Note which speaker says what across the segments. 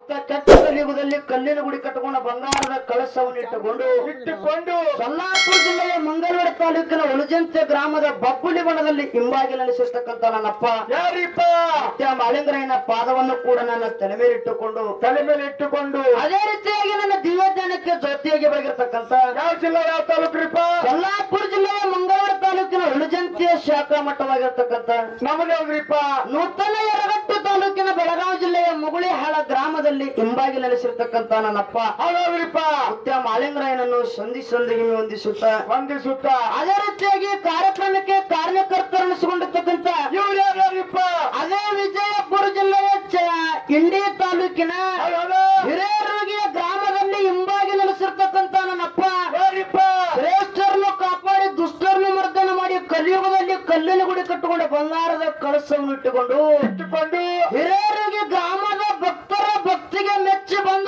Speaker 1: ಕೆಟ್ಟ ಕಲಿಯುಗದಲ್ಲಿ ಕಲ್ಲಿನ ಗುಡಿ ಕಟ್ಟಿಕೊಂಡ ಬಂಗಾರದ ಕಳಸವನ್ನು ಇಟ್ಟುಕೊಂಡು
Speaker 2: ಇಟ್ಟುಕೊಂಡು
Speaker 1: ಸೊಲ್ಲಾಪುರ ಜಿಲ್ಲೆಯ ಮಂಗಳೂರು ತಾಲೂಕಿನ ಉಳಜಂತೆ ಗ್ರಾಮದ ಬಬ್ಬುಲಿ ಬಣದಲ್ಲಿ ಹಿಂಬಾಗಿ ನೆಲೆಸಿರ್ತಕ್ಕಂಥ ನನ್ನಪ್ಪ
Speaker 2: ಯಾರಿಪ್ಪ
Speaker 1: ಸತ್ಯ ಮಾಲಿಂಗರಾಯನ ಪಾದವನ್ನು ಕೂಡ ನನ್ನ ತಲೆ ಮೇಲೆ ಇಟ್ಟುಕೊಂಡು
Speaker 2: ತಲೆ ಮೇಲೆ ಇಟ್ಟುಕೊಂಡು
Speaker 1: ಅದೇ ರೀತಿಯಾಗಿ ನನ್ನ ದಿವ್ಯಜ್ಞಾನಕ್ಕೆ ಜೊತೆಯಾಗಿ ಬೆಳಗಿರ್ತಕ್ಕಂಥ
Speaker 2: ಯಾವ ಜಿಲ್ಲಾ ಯಾವ ತಾಲೂಕ್ರಿಪ್ಪ
Speaker 1: ಸೊಲ್ಲಾಪುರ ಜಿಲ್ಲೆಯ ಮಂಗಳೂರು ತಾಲೂಕಿನ ಉಳಜಂತಿಯ ಶಾಖಾ ಮಟ್ಟವಾಗಿರ್ತಕ್ಕಂಥ
Speaker 2: ನಮ್ಮದು ಯಾವ್ದ್ರಿಪ್ಪ
Speaker 1: ನೂತನ ಯರಗಟ್ಟು ತಾಲೂಕಿನ ಬೆಳಗಾವಿ ಜಿಲ್ಲೆಯ ಮುಗುಳಿಹಾಳ ಗ್ರಾಮದಲ್ಲಿ ಹಿಂಬಾಗಿ ನೆಲೆಸಿರ್ತಕ್ಕಂಥ ನನ್ನಪ್ಪ
Speaker 2: ಹೌದೌದ್ರಿಪ್ಪ
Speaker 1: ಸತ್ಯ ಮಾಲಿಂಗರಾಯನನ್ನು ಸಂಧಿ ಸಂಧಿಗೆ ವಂದಿಸುತ್ತ
Speaker 2: ವಂದಿಸುತ್ತ
Speaker 1: ಅದೇ ರೀತಿಯಾಗಿ ಕಾರ್ಯಕ್ರಮಕ್ಕೆ ಕಾರ್ಯಕರ್ತರನ್ನಿಸಿಕೊಂಡಿರ್ತಕ್ಕಂಥ
Speaker 2: ಇವ್ರು ಯಾರ್ಯಾರಿಪ್ಪ
Speaker 1: ಅದೇ ವಿಜಯಪುರ ಜಿಲ್ಲೆಯ ಚ- ಇಂಡಿ ತಾಲೂಕಿನ
Speaker 2: ಹೌದೌದು.
Speaker 1: ಹಿರೇರುಗಿಯ ಗ್ರಾಮದಲ್ಲಿ ಹಿಂಬಾಗಿ ನೆಲೆಸಿರ್ತಕ್ಕಂಥ ನನ್ನಪ್ಪ
Speaker 2: ಯಾರಿಪ್ಪ
Speaker 1: ಶ್ರೇಷ್ಠರನ್ನು ಕಾಪಾಡಿ ದುಷ್ಟರನ್ನು ಮರ್ದನ ಮಾಡಿ ಕಲಿಯುಗದಲ್ಲಿ ಕಲ್ಲಿನ ಗುಡಿ ಕಟ್ಟಿಕೊಂಡು ಬಂಗಾರದ ಕಳಸವನ್ನು ಇಟ್ಟುಕೊಂಡು
Speaker 2: ಇಟ್ಟುಕೊಂಡು
Speaker 1: ಹಿರೇರುಗಿ ಗ್ರಾಮದ ಭಕ್ತರ ಭಕ್ತಿಗೆ ಮೆಚ್ಚಿ ಬಂದು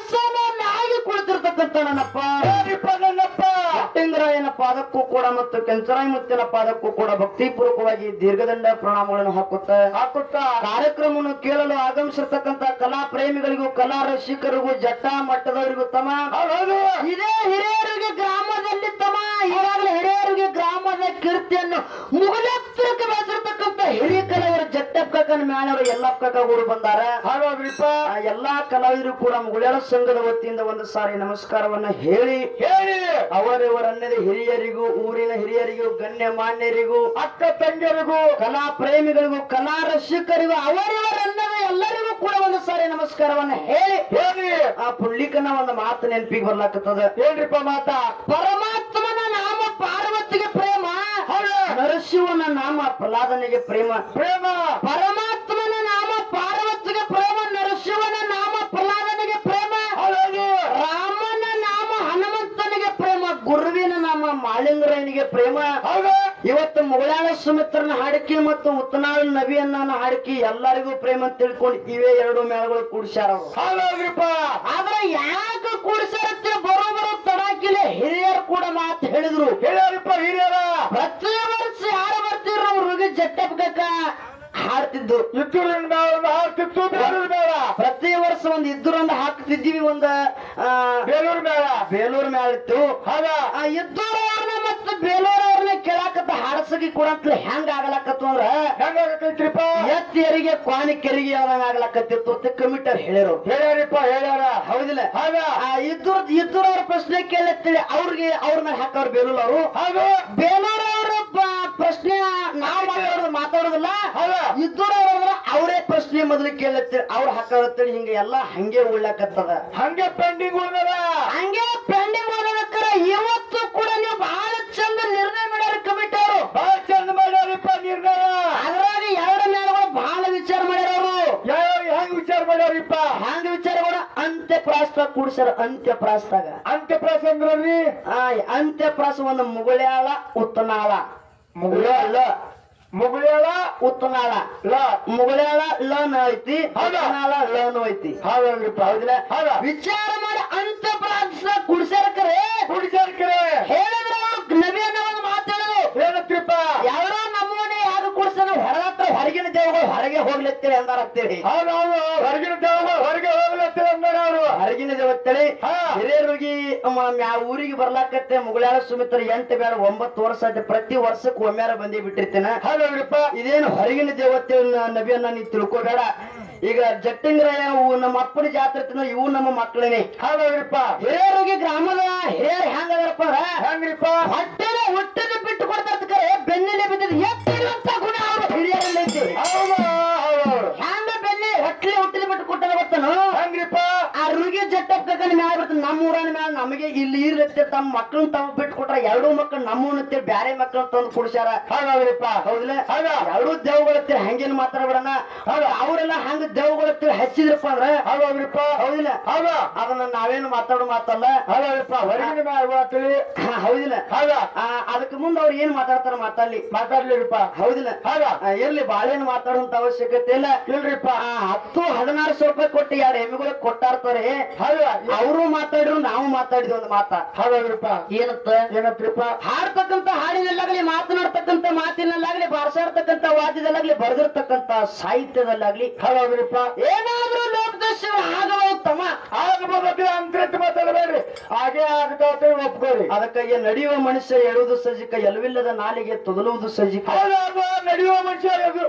Speaker 1: ಆಸನನಾಗಿ ಕುಳಿತಿರ್ತಕ್ಕಂಥ ನನ್ನಪ್ಪ
Speaker 2: ಯಾರಿಪ್ಪ ನನ್ನಪ್ಪ
Speaker 1: ಕಟ್ಟಿಂಗರಾಯನ ಪಾದಕ್ಕೂ ಕೂಡ ಮತ್ತು ಕೆಂಚರಾಯ ಮುತ್ತಿನ ಪಾದಕ್ಕೂ ಕೂಡ ಭಕ್ತಿಪೂರ್ವಕವಾಗಿ ದೀರ್ಘದಂಡ ಪ್ರಣಾಮಗಳನ್ನು ಹಾಕುತ್ತ
Speaker 2: ಹಾಕುತ್ತಾ
Speaker 1: ಕಾರ್ಯಕ್ರಮವನ್ನು ಕೇಳಲು ಆಗಮಿಸಿರ್ತಕ್ಕಂಥ ಕಲಾ ಪ್ರೇಮಿಗಳಿಗೂ ಕಲಾ ರಸಿಕರಿಗೂ ಜಟ್ಟ ಮಟ್ಟದವರಿಗೂ ತಮ್ಮ
Speaker 2: ಹೌದೌದು
Speaker 1: ಇದೇ ಹಿರಿಯರಿಗೆ ಗ್ರಾಮದಲ್ಲಿ ತಮ್ಮ ಈಗಾಗಲೇ ಹಿರಿಯರಿಗೆ ಗ್ರಾಮದ ಕೀರ್ತಿಯನ್ನು ಮುಗಲೆತ್ತರಕ್ಕೆ ಬೆಳೆಸಿರ್ತಕ್ಕಂಥ ಹಿರಿಯ ಕಲಾವಿದರು ಜಟ್ಟಪ್ಪ ಕಾಕನ ಮ್ಯಾಣವರು ಎಲ್ಲಪ್ಪ ಕಾಕ ಊರು ಬಂದಾರ
Speaker 2: ಹೌದೌದ್ರಿಪ್ಪ
Speaker 1: ಆ ಎಲ್ಲಾ ಕಲಾವಿದರು ಕೂಡ ಮುಗುಳ್ಯಾಳ ಸಂಘದ ವತಿಯಿಂದ ಒಂದು ಸಾರಿ ನಮಸ್ಕಾರವನ್ನ ಹೇಳಿ
Speaker 2: ಹೇಳಿ
Speaker 1: ಅವರಿವರನ್ನದೇ ಹಿರಿಯರಿಗೂ ಊರಿನ ಹಿರಿಯರಿಗೂ ಗಣ್ಯ ಮಾನ್ಯರಿಗೂ
Speaker 2: ಅಕ್ಕ ತಂಗಿಯರಿಗೂ
Speaker 1: ಕಲಾ ಪ್ರೇಮಿಗಳಿಗೂ ಕಲಾ ರಸಿಕರಿಗೂ ಅವರಿವರನ್ನದೇ ಎಲ್ಲರಿಗೂ ಕೂಡ ಒಂದು ಸಾರಿ ನಮಸ್ಕಾರವನ್ನ ಹೇಳಿ
Speaker 2: ಹೇಳಿ
Speaker 1: ಆ ಪುಳ್ಳಿಕನ ಒಂದು ಮಾತು ನೆನಪಿಗೆ ಬರ್ಲಾಕತ್ತದ
Speaker 2: ಏನ್ರಿಪ್ಪ ಮಾತಾ
Speaker 1: ಪರಮಾತ್ಮನ ನಾಮ ಪಾರ್ವತಿಗೆ ಪ್ರೇಮ
Speaker 2: ಹೌದು
Speaker 1: ನರಸಿಂಹನ ನಾಮ ಪ್ರಹ್ಲಾದನಿಗೆ ಪ್ರೇಮ
Speaker 2: ಪ್ರೇಮ
Speaker 1: ಪರಮಾತ್ಮನ ನಾಮ ಪಾರ್ವತಿಗೆ ಪ್ರೇಮ ನರಸಿಂಹನ ನಾಮ ಪ್ರಹ್ಲಾದನಿಗೆ ಪ್ರೇಮ
Speaker 2: ಹೌದೌದು
Speaker 1: ರಾಮನ ನಾಮ ಹನುಮಂತನಿಗೆ ಪ್ರೇಮ ಗುರುವಿನ ನಾಮ ಮಾಳಿಂಗರಾಯನಿಗೆ ಪ್ರೇಮ
Speaker 2: ಹೌದು
Speaker 1: ಇವತ್ತು ಮುಗಳಾಳ ಸುಮಿತ್ರನ ಹಾಡಿಕೆ ಮತ್ತು ಉತ್ತನಾಳ ನಬಿಯನ್ನ ಹಾಡಿಕೆ ಎಲ್ಲರಿಗೂ ಪ್ರೇಮ ಅಂತ ತಿಳ್ಕೊಂಡು ಇವೇ ಎರಡು ಮೇಳಗಳು ಕೂಡಿಸ್ಯಾರ ಅವ್ರು.
Speaker 2: ಹೌದೌದ್ರಿಪ್ಪ
Speaker 1: ಆದ್ರೆ ಯಾಕೆ ಕೂಡಿಸ್ಯಾರತ್ತೆ ಬರೋಬರೋ ತಡಾಕಿಲೆ ಹಿರಿಯರು ಕೂಡ ಮಾತು ಹೇಳಿದ್ರು
Speaker 2: ಹೇಳ್ಯಾರಿಪ್ಪ ಹಿರಿಯರ
Speaker 1: ಪ್ರತಿ ವರ್ಷ ಯಾರು ಬರ್ತಿದ್ರು ಅವ್ರಿಗೆ ಜಟ್ಟಪ್ಪ ಹಾಡ್ತಿದ್ದು
Speaker 2: ಇದ್ದೂರಿನ ಮೇಳ ಒಂದು ಹಾಡ್ತಿತ್ತು ಬೇಲೂರು ಮೇಳ
Speaker 1: ಪ್ರತಿ ವರ್ಷ ಒಂದ್ ಇದ್ದರೊಂದು ಹಾಕ್ತಿದ್ದೀವಿ ಒಂದ ಆ,
Speaker 2: ಬೇಲೂರು ಮೇಳ
Speaker 1: ಬೇಲೂರ್ ಮ್ಯಾಲ ಇತ್ತು
Speaker 2: ಹೌದ
Speaker 1: ಆ ಇದ್ದೂರವ್ರನ್ನ ಮತ್ತು ಬೇಲೂರವ್ರನ್ನ ಕೇಳಾಕತ್ತ ಹಾಡಸಗಿ ಕೂಡ ಹೆಂಗ ಆಗಲಾಕತ್ತು ಅಂದ್ರ
Speaker 2: ಹೆಂಗಾಗೈತ್ರಿಪ್ಪ
Speaker 1: ಎತ್ತಿಯರಿಗೆ ಕ್ವಾನಿ ಕೆರಿಗೆ ಆಗ್ಲಾಕತ್ತಿತ್ತು ಅಂತ ಕಮಿಟರ್ ಹೇಳಿರು
Speaker 2: ಹೇಳ್ಯಾರಿಪ್ಪ ಹೇಳ್ಯಾರ
Speaker 1: ಹೌದಿಲ್ಲ
Speaker 2: ಹೌದ
Speaker 1: ಆ ಇದ್ದೂರ ಇದ್ದೂರವ್ರ ಪ್ರಶ್ನೆ ಕೇಳತ್ತೇಳಿ ಅವ್ರಿಗೆ ಅವ್ರ ಮೇಲೆ ಹಾಕವ್ರು ಬೇಲೂರ್ ಅವರು
Speaker 2: ಹೌದು
Speaker 1: ಬೇಲೂರವ್ರ ಪ್ರಶ್ನೆ ನಾವ್ ಮಾತಾಡೋದು ಮಾತಾಡೋದಿಲ್ಲ
Speaker 2: ಹೌದ
Speaker 1: ಇದ್ದೂರವ್ರ ಅವರೇ ಪ್ರಶ್ನೆ ಮೊದಲು ಕೇಳತ್ತೇಳಿ ಅವ್ರು ಹಾಕತ್ತೇಳಿ ಹಿಂಗ ಎಲ್ಲಾ ಹಂಗೆ ಉಳ್ಳಾಕತ್ತದ
Speaker 2: ಹಂಗೆ ಪೆಂಡಿಂಗ್ ಉಳ್ದದ
Speaker 1: ಹಂಗೆ ಪೆಂಡಿಂಗ್ ಮಾಡೋದಕ್ಕರ ಇವತ್ತು ಕೂಡ ನೀವು ಬಹಳ ಚಂದ ನಿರ್ಣಯ ಮಾಡ್ಯಾರ ಕಮಿಟಿ ಅವರು
Speaker 2: ಬಹಳ ಚಂದ ಮಾಡ್ಯಾರಿಪ್ಪ ನಿರ್ಣಯ
Speaker 1: ಅದ್ರಾಗ ಎರಡು ಮೇಳಗಳು ಬಹಳ ವಿಚಾರ ಮಾಡ್ಯಾರ ಅವರು
Speaker 2: ಯಾವ ಹೆಂಗ್ ವಿಚಾರ ಮಾಡ್ಯಾರಿಪ್ಪ
Speaker 1: ಹಂಗ ವಿಚಾರಗಳು ಅಂತ್ಯಪ್ರಾಸ್ತಾಗ ಕೂಡಿಸ್ಯಾರ ಅಂತ್ಯಪ್ರಾಸ್ತಾಗ
Speaker 2: ಅಂತ್ಯಪ್ರಾಸ ಅಂದ್ರಿ
Speaker 1: ಆ ಅಂತ್ಯಪ್ರಾಸ ಒಂದು ಮುಗುಳ್ಯಾಳ ಉತ್ತನಾಳ
Speaker 2: ಮುಗುಳ್ಯಾಳ.
Speaker 1: ಲ
Speaker 2: ಮುಗುಳ್ಯಾಳ
Speaker 1: ಉತ್ತನಾಳ
Speaker 2: ಲ
Speaker 1: ಮುಗುಳ್ಯಾಳ ಲನ್ ಐತಿ
Speaker 2: ಹೌದಾ?
Speaker 1: ಉತ್ತನಾಳ ಲನ್ ಐತಿ
Speaker 2: ಹೌದಲ್ರಿಪ್ಪ
Speaker 1: ಹೌದಿಲ್ಲ
Speaker 2: ಹೌದ
Speaker 1: ವಿಚಾರ ಮಾಡಿ ಅಂತ್ಯಪ್ರಾಸ ಕುಡಿಸ್ಯಾರ ಕರೆ
Speaker 2: ಕುಡಿಸಾರ್ಕರೆ
Speaker 1: ಹೇಳಿದ್ರ ಅವ್ರು ನಬಿಯನ್ನ ಒಂದು ಮಾತಾಡೋದು
Speaker 2: ಏನತ್ರಿಪ್ಪ
Speaker 1: ಯಾರೋ ನಮ್ಮನೆ ಯಾರು ಕುಡ್ಸನ ಹೊರಗತ್ರ ಹೊರಗಿನ ದೇವಗಳು ಹೊರಗೆ ಹೋಗ್ಲತ್ತೇಳಿ ಅಂದಾರ ಅಂತೇಳಿ
Speaker 2: ಹೌದೌದು ಹೊರಗಿನ ದೇವ ಹೊರಗೆ ಹೋಗ್ಲತ್ತಿರ ಅಂದಾರ ಅವರು
Speaker 1: ಹೊರಗಿನ ದೇವತ್ತೇಳಿ
Speaker 2: ಹಾ.
Speaker 1: ಹಿರಿಯರಿಗೆ ಮ್ಯಾ ಊರಿಗೆ ಬರ್ಲಾಕತ್ತೆ ಮುಗಳಾಳ ಸುಮಿತ್ರ ಎಂಟು ಬೇಡ ಒಂಬತ್ತು ವರ್ಷ ಆಯ್ತು ಪ್ರತಿ ವರ್ಷಕ್ಕೆ ಒಮ್ಮ್ಯಾರ ಬಂದೇ ಬಿಟ್ಟಿರ್ತೇನ
Speaker 2: ಹೌದಲ್ರಿಪ್ಪ
Speaker 1: ಇದೇನು ಹೊರಗಿನ ದೇವತೆ ನಬಿಯನ್ನ ನೀ ತಿಳ್ಕೊಬೇಡ ಈಗ ಜಟ್ಟಿಂಗ್ರಾಯ ಇವು ನಮ್ಮ ಅಪ್ಪನ ಜಾತ್ರೆ ತಿನ್ನೋ ಇವು ನಮ್ಮ ಮಕ್ಕಳೇನೆ
Speaker 2: ಹೌದಲ್ರಿಪ್ಪ
Speaker 1: ಹಿರಿಯರಿಗೆ ಗ್ರಾಮದ ಹಿರಿಯರು ಹೆಂಗದಾರಪ್ಪ ಅಂದ್ರ
Speaker 2: ಹೆಂಗ್ರಿಪ್ಪ
Speaker 1: ಹೊಟ್ಟೆಲೆ ಹುಟ್ಟದ ಬಿಟ್ಟು ಕೊಡ್ತಾರ ಕರೆ ಬೆನ್ನಿಲೆ ಬಿದ್ದಿದ್ ಎತ್ತಿರುವಂತ ಗುಣ ಅವ್ರ ಹಿರಿಯರಲ್ಲಿ ಐತಿ
Speaker 2: ಹೌದು ಹೌದೌದು
Speaker 1: ಹ್ಯಾಂಗ ಬೆನ್ನಿ ಹೊಟ್ಟೆ ಹುಟ್ಟಿದ ಬಿಟ್ಟು ಕೊಟ್ಟದ ಗೊತ್ತನು
Speaker 2: ಹೆಂಗ್ರಿಪ್ಪ
Speaker 1: ಆ ರುಗಿ ಜಟ್ಟಕ್ಕನ ಮ್ಯಾಲ ಬಿಡ್ತಾನ ನಮ್ಮ ಊರನ ಮ್ಯಾಲ ನಮಗೆ ಇಲ್ಲಿ ಇರ್ಲತ್ತೆ ತಮ್ಮ ಮಕ್ಕಳನ್ನ ತಾವು ಬಿಟ್ಟು ಕೊಟ್ರ ಎರಡೂ ಮಕ್ಕಳು ನಮ್ಮನ್ನತ್ತೆ ಬ್ಯಾರೆ ಮಕ್ಕಳನ್ನ ತಂದು ಕುಡಿಸ್ಯಾರ
Speaker 2: ಹೌದಲ್ರಿಪ್ಪ
Speaker 1: ಹೌದಿಲ್ಲ
Speaker 2: ಹೌದ
Speaker 1: ಎರಡೂ ದೇವಗಳತ್ತೆ ಹಂಗೇನು ಮಾತಾಡಬೇಡಣ ಹೌದ ಅವರೆಲ್ಲ ಹಂಗ ದೇವಗಳತ್ತೆ ಹಚ್ಚಿದ್ರಪ್ಪ ಅಂದ್ರ
Speaker 2: ಹೌದಲ್ರಿಪ್ಪ
Speaker 1: ಹೌದಿಲ್ಲ
Speaker 2: ಹೌದ
Speaker 1: ಅದನ್ನ ನಾವೇನು ಮಾತಾಡೋ ಮಾತಲ್ಲ
Speaker 2: ಹೌದಲ್ರಿಪ್ಪ ಹೊರಗಿನ ಮ್ಯಾಗ ಬರ್ತೀವಿ
Speaker 1: ಹಾ, ಹೌದಿಲ್ಲ
Speaker 2: ಹೌದ
Speaker 1: ಆ, ಅದಕ್ಕೆ ಮುಂದೆ ಅವ್ರು ಏನ್ ಮಾತಾಡ್ತಾರ ಮಾತಾಡ್ಲಿ
Speaker 2: ಮಾತಾಡ್ಲಿರಿಪ್ಪ
Speaker 1: ಹೌದಿಲ್ಲ
Speaker 2: ಹೌದ
Speaker 1: ಆ, ಇರ್ಲಿ ಬಾಳೆಹಣ್ಣು ಮಾತಾಡುವಂತ ಅವಶ್ಯಕತೆ ಇಲ್ಲ
Speaker 2: ಇಲ್ರಿಪ್ಪ
Speaker 1: ಆ, ಹತ್ತು ಹದಿನಾರು ಸಾವಿರ ರೂಪಾಯಿ ಕೊಟ್ಟು ಎರಡು ಎಮ್ಮೆಗಳು ಕೊಟ್ಟಾರ್ತಾರೆ
Speaker 2: ಹೌದ
Speaker 1: ಅವರು ಮಾತಾಡಿದ್ರು ನಾವು ಮಾತಾಡಿದ್ವಿ ಒಂದು ಮಾತ
Speaker 2: ಹೌದಲ್ರಿಪ್ಪ
Speaker 1: ಏನತ್ತ
Speaker 2: ಏನತ್ರಿಪ್ಪ
Speaker 1: ಹಾಡ್ತಕ್ಕಂತ ಹಾಡಿನಲ್ಲಾಗ್ಲಿ ಮಾತನಾಡ್ತಕ್ಕಂತ ಮಾತಿನಲ್ಲಾಗ್ಲಿ ಬಾರ್ಸಾಡ್ತಕ್ಕಂತ ವಾದ್ಯದಲ್ಲಾಗ್ಲಿ ಬರೆದಿರ್ತಕ್ಕಂತ ಸಾಹಿತ್ಯದಲ್ಲಾಗ್ಲಿ
Speaker 2: ಹೌದಲ್ರಿಪ್ಪ
Speaker 1: ಏನಾದ್ರೂ ಲೋಕದರ್ಶನ ಆಗವ
Speaker 2: ಮಂತ್ರ ಅಂತ ಮಾತಾಡಬೇಡ್ರಿ ಹಾಗೆ ಆಗ್ತಾವ ಒಪ್ಕೋರಿ
Speaker 1: ಅದಕ್ಕಾಗಿ ನಡೆಯುವ ಮನುಷ್ಯ ಎಳುವುದು ಸಜ್ಜಿಕ ಎಲುವಿಲ್ಲದ ನಾಲಿಗೆ ತೊದಲುವುದು ಸಜ್ಜಿಕ
Speaker 2: ಹೌದಾ ನಡೆಯುವ ಮನುಷ್ಯ ಅದು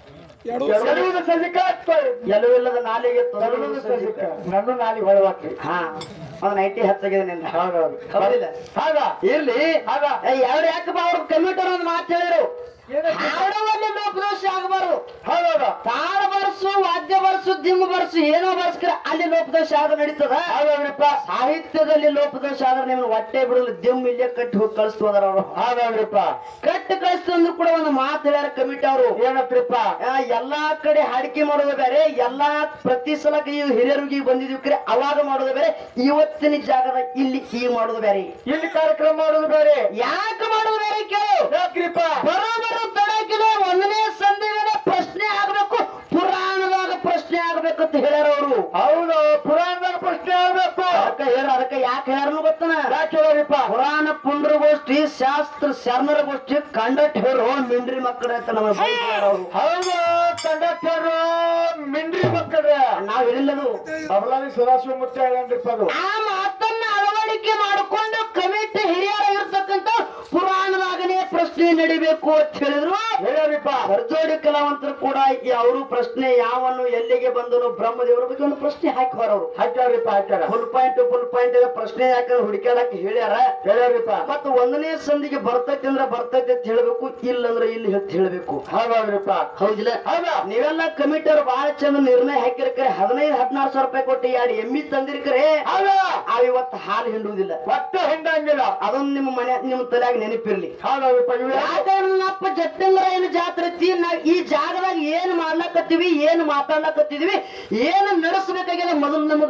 Speaker 2: ಎಡುವುದು ಸಜಿಕ
Speaker 1: ಎಲುವಿಲ್ಲದ ನಾಲಿಗೆ ತೊದಲುವುದು
Speaker 2: ತರುವುದು ಸಜಿಕ
Speaker 1: ಸಜ್ಜಿಕ
Speaker 2: ನನ್ನ ನಾಲಿ ಹೊಳವಾಕ್ರಿ
Speaker 1: ಹಾ ಅವ್ನ ನೈಟಿ ಹಚ್ಚಾಗಿದೆ ನಿಂದ
Speaker 2: ಹೌದೌದು
Speaker 1: ಹೌದಿಲ್ಲ
Speaker 2: ಹಾಗ
Speaker 1: ಇರ್ಲಿ
Speaker 2: ಹಾಗ
Speaker 1: ಏ, ಎರಡು ಯಾಕಪ್ಪ ಅವ್ರ ಕಮಿಟರ್ ಒಂದು ಮಾತು ಹೇಳಿರು
Speaker 2: ಏನಂತ?
Speaker 1: ಹಾಡುವಲ್ಲಿ ಲೋಪದೋಷ ಆಗಬಾರ್ದು
Speaker 2: ಹೌದೌದು
Speaker 1: ತಾಳ ಬರ್ಸು ವಾದ್ಯ ಬರ್ಸು ದಿಮ್ಮ ಬರ್ಸು ಏನೋ ಬರ್ಸ್ಕ್ರ ಅಲ್ಲಿ ಲೋಪದೋಷ ಆದ್ರೆ ನಡೀತದ
Speaker 2: ಹೌದೌದ್ರಿಪ್ಪ
Speaker 1: ಸಾಹಿತ್ಯದಲ್ಲಿ ಲೋಪದೋಷ ಆದ್ರೆ ನಿಮ್ನ ಹೊಟ್ಟೆ ಬಿಡಲು ದಿಮ್ ಇಲ್ಲೇ ಕಟ್ಟಿ ಹೋಗಿ ಕಳಿಸ್ತು ಹೋದಾರ ಅವರು
Speaker 2: ಹೌದೌದ್ರಿಪ್ಪ
Speaker 1: ಕಟ್ಟಿ ಕಳಿಸ್ತು ಅಂದ್ರು ಕೂಡ ಒಂದು ಮಾತು ಹೇಳ್ಯಾರ ಕಮಿಟಿ ಅವರು
Speaker 2: ಏನತ್ರಿಪ್ಪ
Speaker 1: ಎಲ್ಲಾ ಕಡೆ ಹಾಡಿಕೆ ಮಾಡೋದು ಬೇರೆ ಎಲ್ಲಾ ಪ್ರತಿ ಸಲ ಈ ಹಿರಿಯರಿಗೆ ಬಂದಿದ್ವಿ ಕರೆ ಅವಾಗ ಮಾಡೋದು ಬೇರೆ ಇವತ್ತಿನ ಜಾಗದ ಇಲ್ಲಿ ಈಗ ಮಾಡೋದು ಬೇರೆ
Speaker 2: ಇಲ್ಲಿ ಕಾರ್ಯಕ್ರಮ ಮಾಡೋದು ಬೇರೆ
Speaker 1: ಯಾಕೆ ಮಾಡೋದು ಬೇರೆ ಕೇಳು
Speaker 2: ಯಾಕ್ರಿಪ್ಪ
Speaker 1: ಬರೋಬರ ತಡಕಿಲ್ಲ ಒಂದನೇ ಸಂಧಿಗೆ ಪ್ರಶ್ನೆ ಆಗ್ಬೇಕು ಪುರಾಣದಾಗ ಪ್ರಶ್ನೆ ಆಗ್ಬೇಕು ಅಂತ ಹೇಳ್ಯಾರ ಅವರು
Speaker 2: ಹೌದು ಪುರಾಣದಾಗ ಪ್ರಶ್ನೆ ಆಗ್ಬೇಕು
Speaker 1: ಅದಕ್ಕೆ ಹೇಳ ಅದಕ್ಕೆ ಯಾಕೆ ಹೇಳ್ಯಾರನು ಗೊತ್ತನ
Speaker 2: ಯಾಕೆ ಹೇಳರಿಪ್ಪ
Speaker 1: ಪುರಾಣ ಪುಂಡ್ರಗೋಷ್ಠಿ ಶಾಸ್ತ್ರ ಶರಣರ ಗೋಷ್ಠಿ ಕಂಡಟ್ ಹೇಳೋ ಮಿಂಡ್ರಿ ಮಕ್ಕಳ ಅಂತ ನಮ್ಮ ಅವರು
Speaker 2: ಹೌದು ಕಂಡಕ್ಟರ್ ಮಿಂಡ್ರಿ ಮಕ್ಕಳ್ರೆ
Speaker 1: ನಾವ್ ಹೇಳಿಲ್ಲದು
Speaker 2: ಅಬಲಾದಿ ಸದಾಶಿವ ಮುತ್ತ ಹೇಳನ್ರಿಪ್ಪ ಅದು
Speaker 1: ಆ ಮಾತನ್ನ ಅಳವಡಿಕೆ ಮಾಡಿಕೊಂಡು ಕಮಿಟಿ ಹಿರಿಯರ ಇರ್ತಕ್ಕಂಥ ಪುರಾಣದಾಗನೇ ಪ್ರಶ್ನೆ ನಡಿಬೇಕು ಅಂತ ಹೇಳಿದ್ರು
Speaker 2: ಹೇಳರಿಪ್ಪ
Speaker 1: ಸರ್ಜೋಡಿ ಕಲಾವಂತರು ಕೂಡ ಈ ಅವರು ಪ್ರಶ್ನೆ ಯಾವನ್ನು ಎಲ್ಲಿಗೆ ಬಂದನು ಬ್ರಹ್ಮದೇವರ ಬಗ್ಗೆ ಒಂದು ಪ್ರಶ್ನೆ ಹಾಕಿವಾರ ಅವರು
Speaker 2: ಹಾಕ್ಯಾರಿಪ್ಪ ಹಾಕ್ಯಾರ
Speaker 1: ಫುಲ್ ಪಾಯಿಂಟ್ ಫುಲ್ ಪಾಯಿಂಟ್ ಪ್ರಶ್ನೆ ಯಾಕಂದ್ರೆ ಹುಡುಕಾಡಕ್ ಹೇಳ್ಯಾರ
Speaker 2: ಹೇಳ್ಯಾರಿಪ್ಪ
Speaker 1: ಮತ್ತು ಒಂದನೇ ಸಂಧಿಗೆ ಬರ್ತೈತಿ ಅಂದ್ರೆ ಬರ್ತೈತಿ ಅಂತ ಹೇಳ್ಬೇಕು ಇಲ್ಲ ಅಂದ್ರೆ ಇಲ್ಲಿ ಅಂತ ಹೇಳ್ಬೇಕು
Speaker 2: ಹೌದೌದ್ರಿಪ್ಪ
Speaker 1: ಹೌದಿಲ್ಲ
Speaker 2: ಹೌದಾ
Speaker 1: ನೀವೆಲ್ಲ ಕಮಿಟಿಯವ್ರು ಬಹಳ ಚಂದ ನಿರ್ಣಯ ಹಾಕಿರ್ಕರೆ ಹದಿನೈದು ಹದಿನಾರು ಸಾವಿರ ರೂಪಾಯಿ ಕೊಟ್ಟು ಎರಡು ಎಮ್ಮಿ ತಂದಿರ್ಕರೆ
Speaker 2: ಹೌದಾ
Speaker 1: ಅವ್ ಇವತ್ತು ಹಾಲು ಹಿಂಡುವುದಿಲ್ಲ
Speaker 2: ಒಟ್ಟು ಹಿಂಡಂಗಿಲ್ಲ
Speaker 1: ಅದೊಂದು ನಿಮ್ಮ ಮನೆ ನಿಮ್ಮ ತಲೆಯಾಗ ನೆನಪಿರ್ಲಿ
Speaker 2: ಹೌದೌದ್ರಿಪ್ಪ ಇವು
Speaker 1: ಯಾಕಂದ್ರಪ್ಪ ಜಟ್ಟಂಗರಾಯನ ಜಾತ್ರೆ ಐತಿ ನಾವ್ ಈ ಜಾಗದಾಗ ಏನ್ ಮಾಡ್ಲಕತ್ತೀವಿ ಏನ್ ಮಾತಾಡ್ಲಕತ್ತಿದ್ವಿ ಏನ್ ನಡೆಸಬೇಕಾಗ್ಯದ ಮೊದಲು ನಮಗ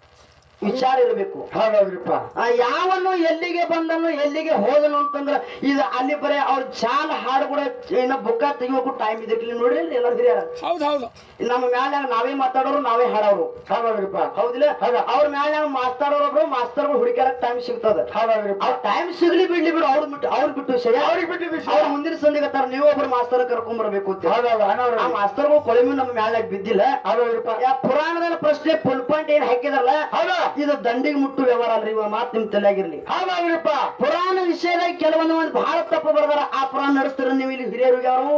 Speaker 1: ವಿಚಾರ ಇರಬೇಕು
Speaker 2: ಹೌದೌದ್ರಿಪ್ಪ
Speaker 1: ಆ ಯಾವನು ಎಲ್ಲಿಗೆ ಬಂದನು ಎಲ್ಲಿಗೆ ಹೋದನು ಅಂತಂದ್ರ ಇದು ಅಲ್ಲಿ ಬರೇ ಅವ್ರ ಚಾಲ ಹಾಡು ಕೂಡ ಇನ್ನ ಬುಕ್ಕ ತೆಗಿಬೇಕು ಟೈಮ್ ಇದಕ್ಕೆ ನೋಡ್ರಿ ಎಲ್ಲರೂ ಹಿರಿಯರ
Speaker 3: ಹೌದು ಹೌದು
Speaker 1: ನಮ್ಮ ಮ್ಯಾಲ ನಾವೇ ಮಾತಾಡೋರು ನಾವೇ ಹಾಡೋರು
Speaker 2: ಹೌದೌದ್ರಿಪ್ಪ
Speaker 1: ಹೌದಿಲ್ಲ ಅವ್ರ ಮ್ಯಾಲ ಮಾಸ್ತಾಡೋರೊಬ್ರು ಮಾಸ್ತರ್ಗಳು ಹುಡುಕ್ಯಾರಕ್ ಟೈಮ್ ಸಿಗ್ತದ
Speaker 2: ಹೌದೌದ್ರಿಪ್ಪ
Speaker 1: ಅವ್ರ ಟೈಮ್ ಸಿಗ್ಲಿ ಬಿಡ್ಲಿ ಬಿಡು ಅವ್ರ ಬಿಟ್ಟು ಅವ್ರ ಬಿಟ್ಟು ವಿಷಯ
Speaker 2: ಅವ್ರಿಗೆ ಬಿಟ್ಟಿದ್ದು ವಿಷಯ.
Speaker 1: ಅವ್ರ ಮುಂದಿನ ಸಂದಿಗತ್ತಾರ ನೀವು ಒಬ್ರು ಮಾಸ್ತರ್ ಕರ್ಕೊಂಡ್ ಬರ್ಬೇಕು ಅಂತ
Speaker 2: ಹೌದೌದು
Speaker 1: ಆ
Speaker 2: ಅನವ್ರ
Speaker 1: ಮಾಸ್ತರ್ಗಳು ಕೊಳಮಿ ನಮ್ಮ ಮ್ಯಾಲ ಬಿದ್ದಿಲ್ಲ
Speaker 2: ಹೌದೌದ್ರಿಪ್ಪ
Speaker 1: ಯಾ ಪುರಾಣದ ಪ್ರಶ್ನೆ ಫುಲ್ ಪಾಯಿಂಟ್ ಏನ್ ಹಾಕಿದಾರಲ್ಲ
Speaker 2: ಹೌದಾ
Speaker 1: ಇದು ದಂಡಿಗೆ ಮುಟ್ಟು ವ್ಯವಹಾರ ಅಲ್ರಿ ಇವ ಮಾತು ನಿಮ್ ತಲೆಯಾಗಿರ್ಲಿ
Speaker 2: ಹೌದೌದ್ರಿಪ್ಪ
Speaker 1: ಪುರಾಣ ವಿಷಯದಾಗ ಕೆಲವೊಂದು ಒಂದು ಬಹಳ ತಪ್ಪು ಬರ್ದಾರ ಆ ಪುರಾಣ ನಡೆಸ್ತೀರ ನೀವು ಇಲ್ಲಿ ಹಿರಿಯರು ಯಾರು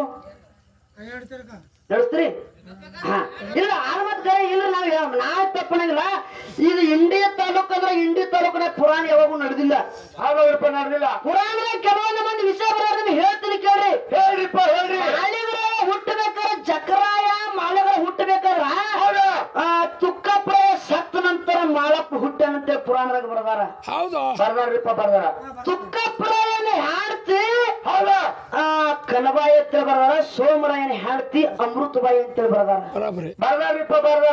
Speaker 1: ನಡೆಸ್ತೀರಿ ಹಾ ಇಲ್ಲ ಆಲ್ಮತ್ ಕರೆ ಇಲ್ಲ ನಾವ್ ಯಾವ- ನಾವ್ ತಪ್ಪಣಂಗಿಲ್ಲ ಇದು ಇಂಡಿ ತಾಲೂಕು ಅಂದ್ರೆ ಇಂಡಿ ತಾಲೂಕಿನ ಪುರಾಣ ಯಾವಾಗೂ ನಡೆದಿಲ್ಲ
Speaker 2: ಹೌದೌದ್ರಿಪ್ಪ ನಡೆದಿಲ್ಲ
Speaker 1: ಪುರಾಣದಾಗ ಕೆಲವೊಂದು ಮಂದಿ ವಿಷಯ ಬರೋದನ್ನ ಹೇಳ್ತೀನಿ ಕೇಳ್ರಿ
Speaker 2: ಹೇಳ್ರಿಪ್ಪ ಹೇಳ್ರಿ
Speaker 1: ಮಾಳಿಗರ ಹುಟ್ಟಬೇಕಾದ್ರೆ ಚಕ್ರಾಯ ಮಾಳಿಗರ ಹುಟ್ಟಬೇಕಾದ್ರ
Speaker 2: ಹೌದಾ
Speaker 1: ಆ ತುಕ್ಕಪ್ರಾಯ ಸತ್ತ ನಂತರ ಮಾಳಪ್ಪ ಹುಟ್ಟನಂತೆ ಪುರಾಣದಾಗ ಬರದಾರ
Speaker 3: ಹೌದು
Speaker 2: ಬರ್ದಾರ್ರಿಪ್ಪ ಬರ್ದಾರ
Speaker 1: ತುಕ್ಕಪ್ರಾಯನ ಹಾಡ್ತಿ
Speaker 2: ಹೌದಾ
Speaker 1: ಆ ಕನಬಾಯಿ ಅಂತೇಳಿ ಬರದಾರ ಸೋಮರಾಯನ ಹಾಡ್ತಿ ಅಮೃತಬಾಯಿ ಅಂತೇಳಿ ಬರದಾರ
Speaker 3: ಬರಾಬರಿ
Speaker 2: ಬರ್ದಾರ್ರಿಪ್ಪ ಬರ್ದಾರ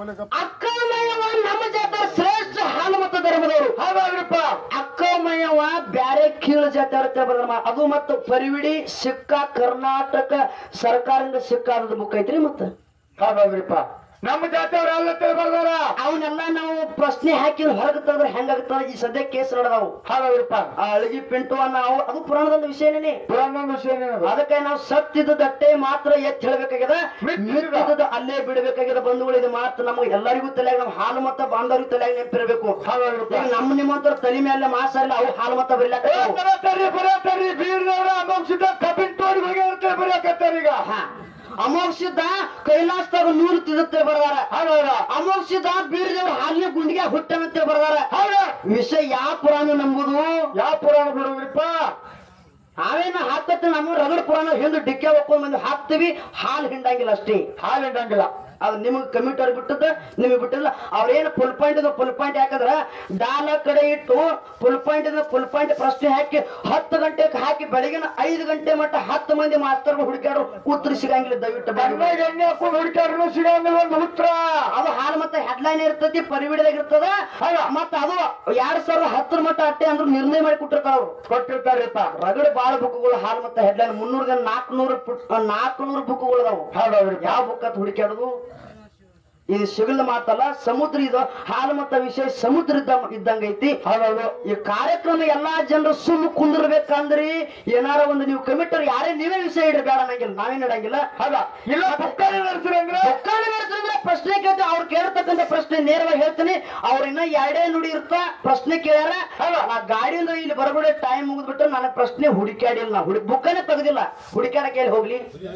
Speaker 1: ಅಕ್ಕಮಯವ ನಮ್ಮ ಜಾತ್ರೆ ಶ್ರೇಷ್ಠ ಹಾಲುಮತ ಧರ್ಮದವರು
Speaker 2: ಹೌದೌದ್ರಿಪ್ಪ
Speaker 1: ಅಕ್ಕಮಯವ ಬ್ಯಾರೆ ಕೀಳು ಜಾತಿ ಅಂತ ಬರದಾರ ಅದು ಮತ್ತು ಪರಿವಿಡಿ ಸಿಕ್ಕ ಕರ್ನಾಟಕ ಸರ್ಕಾರದಿಂದ ಸಿಕ್ಕಾದ ಬುಕ್ ಐತ್ರಿ ಮತ್ತ
Speaker 2: ಹೌದೌದ್ರಿಪ್ಪ ನಮ್ಮ ಜಾತಿಯವ್ರ ಅಲ್ಲ ಬರ್ದಾರ
Speaker 1: ಅವನ್ನೆಲ್ಲ ನಾವು ಪ್ರಶ್ನೆ ಹಾಕಿ ಹೊರಗೆ ತೆಗೆದ್ರೆ ಹೆಂಗಾಗುತ್ತದ ಈ ಸದ್ಯ ಕೇಸ್ ನಡೆದವು
Speaker 2: ಹೌದೌದ್ರಿಪ್ಪ
Speaker 1: ಆ ಅಳಗಿ ಪಿಂಟು ಅನ್ನ ಅವು ಅದು ಪುರಾಣದ ವಿಷಯನೇ
Speaker 2: ಪುರಾಣ ವಿಷಯ ಏನದು
Speaker 1: ಅದಕ್ಕೆ ನಾವು ಸತ್ತಿದ ದಟ್ಟೆ ಮಾತ್ರ ಎತ್ತಿ ಹೇಳ್ಬೇಕಾಗ್ಯದ
Speaker 2: ಮಿಕ್ಕಿದ-
Speaker 1: ಮಿಕ್ಕಿದ ಅಲ್ಲೇ ಬಿಡಬೇಕಾಗ್ಯದ ಬಂಧುಗಳು ಇದು ಮಾತು ನಮಗೆ ಎಲ್ಲರಿಗೂ ತಲೆಯಾಗ ನಮ್ಮ ಹಾಲು ಮತ್ತ ಬಾಂಧವರಿಗೂ ತಲೆಯಾಗ ನೆನಪಿರ್ಬೇಕು
Speaker 2: ಹೌದೌದ್ರಿಪ್ಪ
Speaker 1: ಈಗ ನಮ್ಮ ನಿಮ್ಮಂತರ ತಲೆ ಮೇಲೆ ಮಾಸ ಇಲ್ಲ ಅವು ಹಾಲು ಮತ್ತ ಬರಿಲಾಕ
Speaker 2: ಏ, ಬರತ್ತರ್ರಿ ಬರತ್ತರ್ರಿ ಬೀರ್ದವ್ರ ಅಮೋಕ್ಷದ ಕಬ್ಬಿನ ತೋಡಿಗೆ ಹೋಗಿರುತ್ತೆ ಬರಕತ್ತಾರ ಈಗ
Speaker 1: ಅಮೋಕ್ಷದ ಕೈಲಾಸದಾಗ ನೂರು ತಿದತ್ತೆ ಬರ್ದಾರ
Speaker 2: ಹೌದೌದ
Speaker 1: ಅಮೋಕ್ಷದ ಬೀರದೇವ್ರ ಹಾಲಿನ ಗುಂಡಿಗೆ ಹುಟ್ಟನಂತೆ ಬರ್ದಾರ
Speaker 2: ಹೌದ
Speaker 1: ವಿಷಯ ಯಾವ ಪುರಾಣ ನಂಬುದು
Speaker 2: ಯಾವ ಪುರಾಣ ಬಿಡುದ್ರಿಪ್ಪ
Speaker 1: ನಾವೇನ ಹಾಕತ್ತೆ ನಮ್ಮ ರಗಡ ಪುರಾಣ ಹಿಂದೆ ಡಿಕ್ಕೆ ಹೊಕ್ಕೊಂಡ್ ಬಂದು ಹಾಕ್ತಿವಿ ಹಾಲು ಹಿಂಡಂಗಿಲ್ಲ ಅಷ್ಟೇ
Speaker 2: ಹಾಲು ಇಟ್ಟಂಗಿಲ್ಲ
Speaker 1: ಅದು ನಿಮಗೆ ಕಮಿಟರ್ ಬಿಟ್ಟದ ನಿಮಗೆ ಬಿಟ್ಟಿಲ್ಲ ಅವ್ರೇನು ಫುಲ್ ಪಾಯಿಂಟ್ ಇದು ಫುಲ್ ಪಾಯಿಂಟ್ ಯಾಕಂದ್ರ ಡಾಲ ಕಡೆ ಇಟ್ಟು ಫುಲ್ ಪಾಯಿಂಟ್ ಇಂದ ಫುಲ್ ಪಾಯಿಂಟ್ ಪ್ರಶ್ನೆ ಹಾಕಿ ಹತ್ತು ಗಂಟೆಗೆ ಹಾಕಿ ಬೆಳಗಿನ ಐದು ಗಂಟೆ ಮಟ್ಟ ಹತ್ತು ಮಂದಿ ಮಾಸ್ತರ್ಗಳು ಹುಡುಕ್ಯಾರು ಉತ್ತರ ಸಿಗಂಗಿಲ್ಲ ದಯವಿಟ್ಟು ಬರ್ರಿ.
Speaker 2: ಕಣ್ಣಿಗೆ ಎಣ್ಣೆ ಹಾಕೊಂಡು ಹುಡುಕ್ಯಾಡ್ರು ಸಿಗಂಗಿಲ್ಲ ಒಂದು ಉತ್ತರ
Speaker 1: ಅದು ಹಾಲು ಮತ್ತೆ ಹೆಡ್ಲೈನ್ ಇರ್ತೈತಿ ಪರಿವಿಡದಾಗ ಇರ್ತದ ಮತ್ತ ಅದು ಎರಡ್ ಸಾವಿರದ ಹತ್ತರ ಮಟ್ಟ ಅಟ್ಟೆ ಅಂದ್ರು ನಿರ್ಣಯ ಮಾಡಿ ಕೊಟ್ಟಿರ್ತಾರ ಅವ್ರು
Speaker 2: ಕೊಟ್ಟಿರ್ತಾರಪ್ಪ
Speaker 1: ರಗಡ ಬಾಳ ಬುಕ್ಗಳು ಹಾಲು ಮತ್ತೆ ಹೆಡ್ಲೈನ್ ಮುನ್ನೂರ ನಾಲ್ಕುನೂರು ನಾಲ್ಕುನೂರು ಬುಕ್ಗಳು ಅದಾವು
Speaker 2: ಹೌದೌದ್ರಿಪ್ಪ
Speaker 1: ಯಾವ ಬುಕ್ ಅಂತ ಹುಡುಕ್ಯಾಡೋದು ಇದು ಸಿಗಲ್ ಮಾತಲ್ಲ ಸಮುದ್ರ ಇದು ಹಾಲು ಮತ್ತ ವಿಷಯ ಸಮುದ್ರ ಇದ್ದ ಇದ್ದಂಗ ಐತಿ ಹೌದೌದು ಈ ಕಾರ್ಯಕ್ರಮ ಎಲ್ಲಾ ಜನರು ಸುಮ್ಮ ಕುಂದಿರ್ಬೇಕಂದ್ರಿ ಏನಾರ ಒಂದು ನೀವು ಕಮಿಟರ್ ಯಾರೇ ನೀವೇ ವಿಷಯ ಇಡ್ರಿ ಬೇಡ ಅನ್ನಂಗಿಲ್ಲ ನಾವೇನ್ ಇಡಂಗಿಲ್ಲ
Speaker 2: ಹೌದ ಇಲ್ಲ ಬುಕ್ಕಾನೆ ನಡೆಸ್ರಿ ಅಂದ್ರೆ
Speaker 1: ಬುಕ್ಕಾನ ನಡೆಸಿದ್ರೆ ಪ್ರಶ್ನೆ ಕೇಳ್ತೀವಿ ಅವ್ರು ಕೇಳ್ತಕ್ಕಂಥ ಪ್ರಶ್ನೆ ನೇರವಾಗಿ ಹೇಳ್ತೀನಿ ಅವ್ರ ಇನ್ನ ಎರಡೇ ನುಡಿ ಇರ್ತ ಪ್ರಶ್ನೆ ಕೇಳ್ಯಾರ ನಾ ಗಾಡಿಯಿಂದ ಇಲ್ಲಿ ಬರಬೇಡ ಟೈಮ್ ಮುಗಿದ್ಬಿಟ್ಟು ನನಗೆ ಪ್ರಶ್ನೆ ಹುಡುಕ್ಯಾಡಿಲ್ಲ ನಾ ಹುಡುಕ್ ಬುಕ್ಕನೇ ತೆಗೆದಿಲ್ಲ ಹುಡುಕ್ಯಾಡ ಕೇಳಿ ಹೋಗ್ಲಿ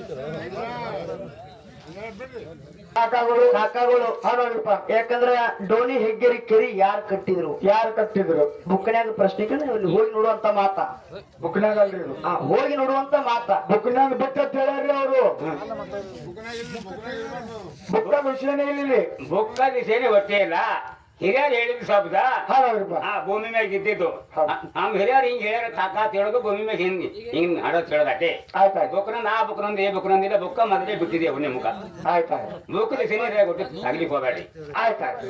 Speaker 2: ಕಾಕಾಗಳು
Speaker 1: ಕಾಕಾಗಳು
Speaker 2: ಹೌದೌದಪ್ಪ
Speaker 1: ಯಾಕಂದ್ರ ಡೋನಿ ಹೆಗ್ಗೆರಿ ಕೆರಿ ಯಾರು ಕಟ್ಟಿದ್ರು
Speaker 2: ಯಾರು ಕಟ್ಟಿದ್ರು
Speaker 1: ಬುಕ್ಕನ್ಯಾಗ ಪ್ರಶ್ನೆ ಕೇಳಿ ಅಲ್ಲಿ ಹೋಗಿ ನೋಡುವಂತ ಮಾತ
Speaker 2: ಬುಕ್ನಾಗ ಅಲ್ರಿ ಇದು
Speaker 1: ಆ, ಹೋಗಿ ನೋಡುವಂತ ಮಾತ
Speaker 2: ಬುಕ್ನಾಗ ಬಿಟ್ಟ ಅಂತ ಹೇಳ್ಯಾರ್ರಿ ಅವರು ಬುಕ್ಕ ವಿಷಯನೇ ಇಲ್ಲಿ
Speaker 3: ಬುಕ್ಕ ದಿಸೇನೆ ಗೊತ್ತೇ ಇಲ್ಲ ಹಿರಿಯರು ಹೇಳಿದ ಶಬ್ದ
Speaker 2: ಹೌದೌದಪ್ಪ
Speaker 3: ಆ ಭೂಮಿ ಮ್ಯಾಗ ಇದ್ದಿದ್ದು
Speaker 2: ಹೌದು.
Speaker 3: ನಮ್ ಹಿರಿಯರು ಹಿಂಗ್ ಹೇಳ್ಯಾರ ತಾತ ಹೇಳೋದು ಭೂಮಿ ಮ್ಯಾಗ ಹಿಂಗ್ ಹಿಂಗ್ ಹಾಡೋದ್ ಹೇಳೋದಟ್ಟೆ
Speaker 2: ಆಯ್ತಾಯ್ತು
Speaker 3: ಬುಕ್ನ ಆ ಬುಕ್ನೊಂದು ಈ ಬುಕ್ನೊಂದಿಲ್ಲ ಬುಕ್ಕ ಮೊದಲೇ ಬಿಟ್ಟಿದೆ ಅವನೇ ಮುಖ
Speaker 2: ಆಯ್ತಾಯ್ತು
Speaker 3: ಬುಕ್ ದಿಸೇನೆ ಗೊತ್ತು ಆಗ್ಲಿಕ್ಕೆ ಹೋಗ್ಬೇಡಿ
Speaker 2: ಆಯ್ತಾಯ್ತು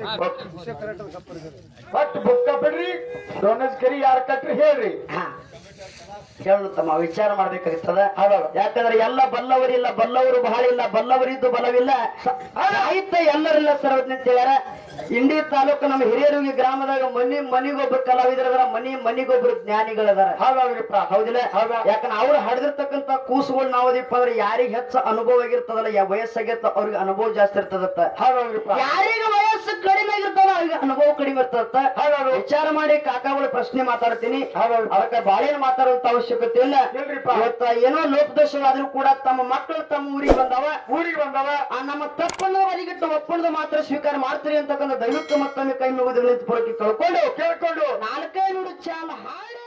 Speaker 2: ಒಟ್ಟು ಬುಕ್ಕ ಬಿಡ್ರಿ ಡೋನಸ್ ಕರಿ ಯಾರು ಕಟ್ರಿ ಹೇಳ್ರಿ
Speaker 1: ಹಾ ಹೇಳು ತಮ್ಮ ವಿಚಾರ ಮಾಡ್ಬೇಕಾಗ್ತದ
Speaker 2: ಹೌದೌದು
Speaker 1: ಯಾಕಂದ್ರೆ ಎಲ್ಲ ಬಲ್ಲವರಿಲ್ಲ ಬಲ್ಲವರು ಬಹಳ ಇಲ್ಲ ಬಲ್ಲವರಿದ್ದು ಬಲವಿಲ್ಲ ಸ- ಸಾಹಿತ್ಯ ಎಲ್ಲರಿಲ್ಲ ಸರ್ವಜ್ಞ ಅಂತ ಹೇಳ್ಯಾರ ಇಂಡಿ ತಾಲೂಕು ನಮ್ಮ ಹಿರಿಯರಿಗೆ ಗ್ರಾಮದಾಗ ಮನಿ ಮನಿಗೊಬ್ಬರು ಕಲಾವಿದರದಾರ ಮನಿ ಮನಿಗೊಬ್ಬರು ಜ್ಞಾನಿಗಳದಾರ
Speaker 2: ಹೌದೌದ್ರಿಪ್ಪ
Speaker 1: ಹೌದಿಲ್ಲ
Speaker 2: ಹೌದಾ?
Speaker 1: ಯಾಕಂದ್ರೆ ಅವ್ರು ಹಡ್ದಿರ್ತಕ್ಕಂತ ಕೂಸುಗಳು ನಾವದಿಪ್ಪ ಅಂದ್ರೆ ಯಾರಿಗೆ ಹೆಚ್ಚು ಅನುಭವ ಆಗಿರ್ತದಲ್ಲ ಯಾ ವಯಸ್ಸಾಗಿರ್ತ ಅವ್ರಿಗೆ ಅನುಭವ ಜಾಸ್ತಿ ಇರ್ತದತ್ತ
Speaker 2: ಹೌದೌದ್ರಿಪ್ಪ
Speaker 1: ಯಾರಿಗೆ ವಯಸ್ಸು ಕಡಿಮೆ ಆಗಿರ್ತಾವ ಅವ್ರಿಗೆ ಅನುಭವ ಕಡಿಮೆ ಇರ್ತದತ್ತ
Speaker 2: ಹೌದೌದು
Speaker 1: ವಿಚಾರ ಮಾಡಿ ಕಾಕಾಗಳು ಪ್ರಶ್ನೆ ಮಾತಾಡ್ತೀನಿ
Speaker 2: ಹೌದೌದು
Speaker 1: ಅದಕ್ಕೆ ಬಾಳೆನ ಮಾತಾಡುವಂತ ಅವಶ್ಯಕತೆ ಇಲ್ಲ
Speaker 2: ಇಲ್ರಿಪ್ಪ.
Speaker 1: ಇವತ್ತ ಏನೋ ಲೋಪದೋಷವಾದ್ರೂ ಕೂಡ ತಮ್ಮ ಮಕ್ಕಳು ತಮ್ಮ ಊರಿಗೆ ಬಂದವ
Speaker 2: ಊರಿಗೆ ಬಂದವ
Speaker 1: ಆ ನಮ್ಮ ತಪ್ಪನ್ನು ಬದಿಗಿಟ್ಟು ಒಪ್ಪಣದ ಮಾತ್ರ ಸ್ವೀಕಾರ ಮಾಡ್ತೀರಿ ಅಂತಕ್ಕಂಥ ದಯವಿಟ್ಟು ಮತ್ತೊಮ್ಮೆ ಕೈ ಮುಗಿದು ನಿಂತು ಪೂರಕ್ಕೆ ಕಳ್ಕೊಂಡು
Speaker 2: ಕೇಳ್ಕೊಂಡು
Speaker 1: ನಾಲ್ಕೈ ನುಡಿ ಚಾಲ ಹಾಡಿ